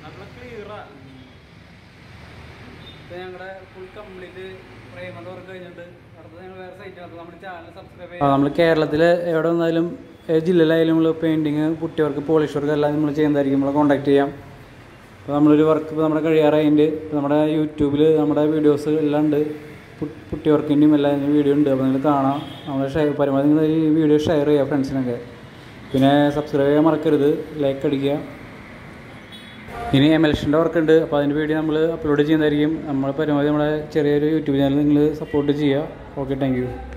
നല്ല ക്ലിയറാ ഇപ്പൊ ഞങ്ങളുടെ ഫുൾ കംപ്ലീറ്റ് പ്രേമന്റെ വർക്ക് കഴിഞ്ഞിട്ട് അടുത്തത് ഞങ്ങൾ വേറെ സൈറ്റ് അപ്പോൾ നമ്മുടെ ചാനൽ സബ്സ്ക്രൈബ് ചെയ്യാം നമ്മൾ കേരളത്തിൽ എവിടെ വന്നാലും ഏത് ജില്ലയിലായാലും നമ്മൾ painting putty work polish work എല്ലാം നമ്മൾ ചെയ്യുന്നതായിരിക്കും നമ്മളെ കോൺടാക്ട് ചെയ്യാം ഇപ്പോൾ നമ്മളൊരു വർക്ക് ഇപ്പോൾ നമ്മുടെ കഴിയാറായതിൻ്റെ ഇപ്പോൾ നമ്മുടെ യൂട്യൂബിൽ നമ്മുടെ വീഡിയോസ് എല്ലാം ഉണ്ട് പു- പുട്ടി വർക്കിൻ്റെയും എല്ലാം വീഡിയോ ഉണ്ട് അപ്പോൾ നിങ്ങൾ കാണാം നമ്മൾ ഷെയർ പരമാവധി നിങ്ങൾ ഈ വീഡിയോ ഷെയർ ചെയ്യുക ഫ്രണ്ട്സിനൊക്കെ പിന്നെ സബ്സ്ക്രൈബ് ചെയ്യാൻ മറക്കരുത് ലൈക്ക് അടിക്കുക ഇനി എം എൽഷൻ്റെ വർക്ക് ഉണ്ട് അപ്പോൾ അതിൻ്റെ വീഡിയോ നമ്മൾ അപ്ലോഡ് ചെയ്യുന്നതായിരിക്കും നമ്മൾ പരമാവധി നമ്മുടെ ചെറിയൊരു യൂട്യൂബ് ചാനൽ നിങ്ങൾ സപ്പോർട്ട് ചെയ്യുക ഓക്കെ താങ്ക് യു